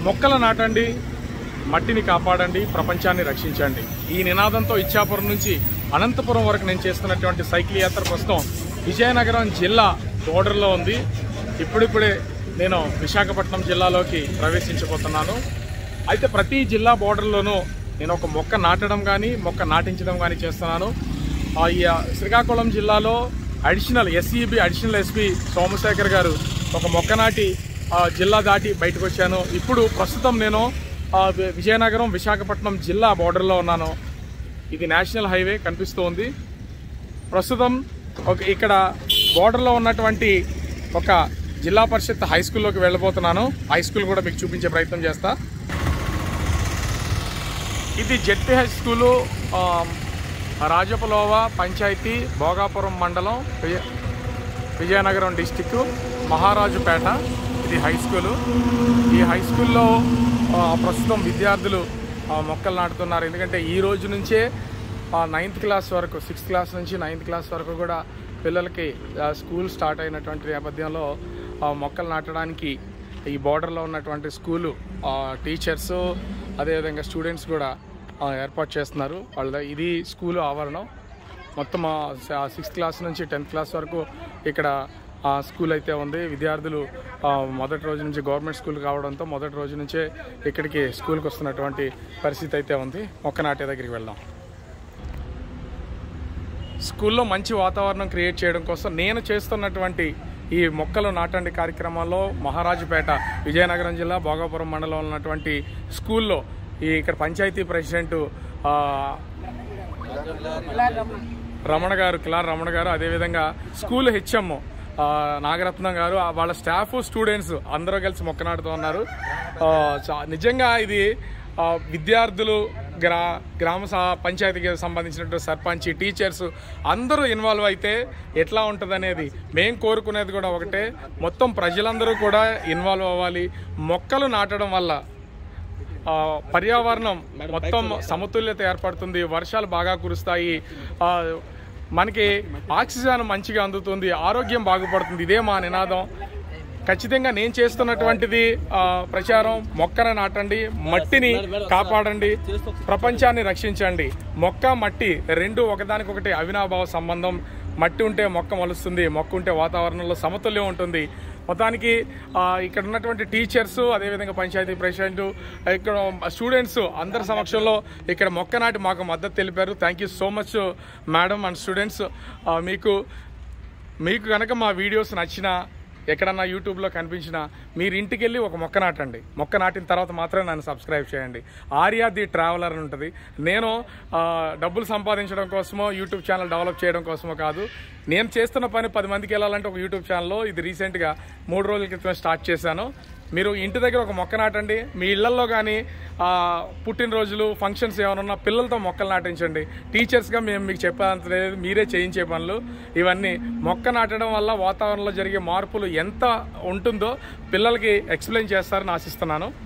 మొక్కలు నాటండి మట్టిని కాపాడండి ప్రపంచాన్ని రక్షించండి ఈ నినాదంతో ఇచ్చాపురం నుంచి అనంతపురం వరకు నేను చేస్తున్నటువంటి సైకిల్ యాత్ర ప్రస్తుతం విజయనగరం జిల్లా బోర్డర్లో ఉంది ఇప్పుడిప్పుడే నేను విశాఖపట్నం జిల్లాలోకి ప్రవేశించబోతున్నాను అయితే ప్రతి జిల్లా బోర్డర్లోనూ నేను ఒక మొక్క నాటడం కానీ మొక్క నాటించడం కానీ చేస్తున్నాను ఆ, ఈ ఆ, శ్రీకాకుళం జిల్లాలో additional SEB additional SP Somasekhar garu ఒక మొక్క నాటి ఆ, జిల్లా దాటి బయటకు వచ్చాను ఇప్పుడు ప్రస్తుతం నేను ఆ, వి- విజయనగరం విశాఖపట్నం జిల్లా బోర్డర్లో ఉన్నాను ఇది నేషనల్ హైవే కనిపిస్తూ ఉంది ప్రస్తుతం ఒక ఇక్కడ బోర్డర్లో ఉన్నటువంటి ఒక జిల్లా పరిషత్ హై స్కూల్లోకి వెళ్ళబోతున్నాను హై స్కూల్ కూడా మీకు చూపించే ప్రయత్నం చేస్తా ఇది జెడ్పీ హై స్కూలు ఆ, రాజపలోవ పంచాయతీ భోగాపురం మండలం విజయ విజయనగరం డిస్టిక్ మహారాజుపేట ఇది హై స్కూలు ఈ హై స్కూల్లో ఆ, ప్రస్తుతం విద్యార్థులు ఆ, మొక్కలు నాటుతున్నారు ఎందుకంటే ఈ రోజు నుంచే నైన్త్ క్లాస్ వరకు సిక్స్త్ క్లాస్ నుంచి నైన్త్ క్లాస్ వరకు కూడా పిల్లలకి ఆ, స్కూల్ స్టార్ట్ అయినటువంటి నేపథ్యంలో ఆ, మొక్కలు నాటడానికి ఈ బార్డర్లో ఉన్నటువంటి స్కూలు ఆ, టీచర్స్ అదేవిధంగా స్టూడెంట్స్ కూడా ఆ, ఏర్పాటు చేస్తున్నారు వాళ్ళ ఇది స్కూలు ఆవరణం మొత్తం సిక్స్త్ క్లాస్ నుంచి టెన్త్ క్లాస్ వరకు ఇక్కడ ఆ, స్కూల్ అయితే ఉంది విద్యార్థులు ఆ, మొదటి రోజు నుంచి గవర్నమెంట్ స్కూల్ కావడంతో మొదటి రోజు నుంచే ఇక్కడికి స్కూల్కి వస్తున్నటువంటి పరిస్థితి అయితే ఉంది మొక్క నాటే దగ్గరికి వెళ్దాం స్కూల్లో మంచి వాతావరణం క్రియేట్ చేయడం కోసం నేను చేస్తున్నటువంటి ఈ మొక్కలు నాటండి కార్యక్రమాల్లో మహారాజుపేట విజయనగరం జిల్లా భోగాపురం మండలంలో ఉన్నటువంటి స్కూల్లో ఈ ఇక్కడ పంచాయతీ ప్రెసిడెంట్ ఆ, రమణ గారు కిలార్ రమణ గారు అదేవిధంగా స్కూల్ హెచ్ఎం నాగరత్నం గారు ఆ వాళ్ళ స్టాఫ్ స్టూడెంట్స్ అందరూ కలిసి మొక్క నాటుతూ ఉన్నారు ఆ, చా- నిజంగా ఇది ఆ, విద్యార్థులు గ్రా గ్రామ స- పంచాయతీకి సంబంధించినటువంటి సర్పంచ్ టీచర్స్ అందరూ ఇన్వాల్వ్ అయితే ఎట్లా ఉంటుంది అనేది మేం కోరుకునేది కూడా ఒకటే మొత్తం ప్రజలందరూ కూడా ఇన్వాల్వ్ అవ్వాలి మొక్కలు నాటడం వల్ల ఆ, పర్యావరణం మొత్తం సమతుల్యత ఏర్పడుతుంది వర్షాలు బాగా కురుస్తాయి ఆ, మనకి ఆక్సిజన్ మంచిగా అందుతుంది ఆరోగ్యం బాగుపడుతుంది ఇదే మా నినాదం ఖచ్చితంగా నేను చేస్తున్నటువంటిది ఆ, ప్రచారం మొక్కను నాటండి మట్టిని కాపాడండి ప్రపంచాన్ని రక్షించండి మొక్క మట్టి రెండు ఒకదానికొకటి అవినాభావ సంబంధం మట్టి ఉంటే మొక్క మొలుస్తుంది మొక్క ఉంటే వాతావరణంలో సమతుల్యం ఉంటుంది మొత్తానికి ఆ, ఇక్కడ ఉన్నటువంటి టీచర్స్ అదేవిధంగా పంచాయతీ ప్రెసిడెంట్ ఇక్కడ స్టూడెంట్స్ అందరి సమక్షంలో ఇక్కడ మొక్క నాటి మాకు మద్దతు తెలిపారు thank you so much madam and students మీకు మీకు కనుక మా వీడియోస్ నచ్చినా ఎక్కడన్నా యూట్యూబ్లో కనిపించినా మీరు ఇంటికి వెళ్ళి ఒక మొక్క నాటండి మొక్క నాటిన తర్వాత మాత్రమే నన్ను సబ్స్క్రైబ్ చేయండి ఆర్యా ది ట్రావెలర్ అని ఉంటుంది నేను ఆ, డబ్బులు సంపాదించడం కోసమో యూట్యూబ్ ఛానల్ డెవలప్ చేయడం కోసమో కాదు నేను చేస్తున్న పని పది మందికి వెళ్ళాలంటే ఒక యూట్యూబ్ ఛానల్లో ఇది రీసెంట్గా మూడు రోజుల క్రితం స్టార్ట్ చేశాను మీరు ఇంటి దగ్గర ఒక మొక్క నాటండి మీ ఇళ్లలో కానీ పుట్టినరోజులు ఫంక్షన్స్ ఏమైనా ఉన్నా పిల్లలతో మొక్కలు నాటించండి టీచర్స్గా మేము మీకు చెప్పేంత లేదు మీరే చేయించే పనులు ఇవన్నీ మొక్క నాటడం వల్ల వాతావరణంలో జరిగే మార్పులు ఎంత ఉంటుందో పిల్లలకి ఎక్స్ప్లెయిన్ చేస్తారని ఆశిస్తున్నాను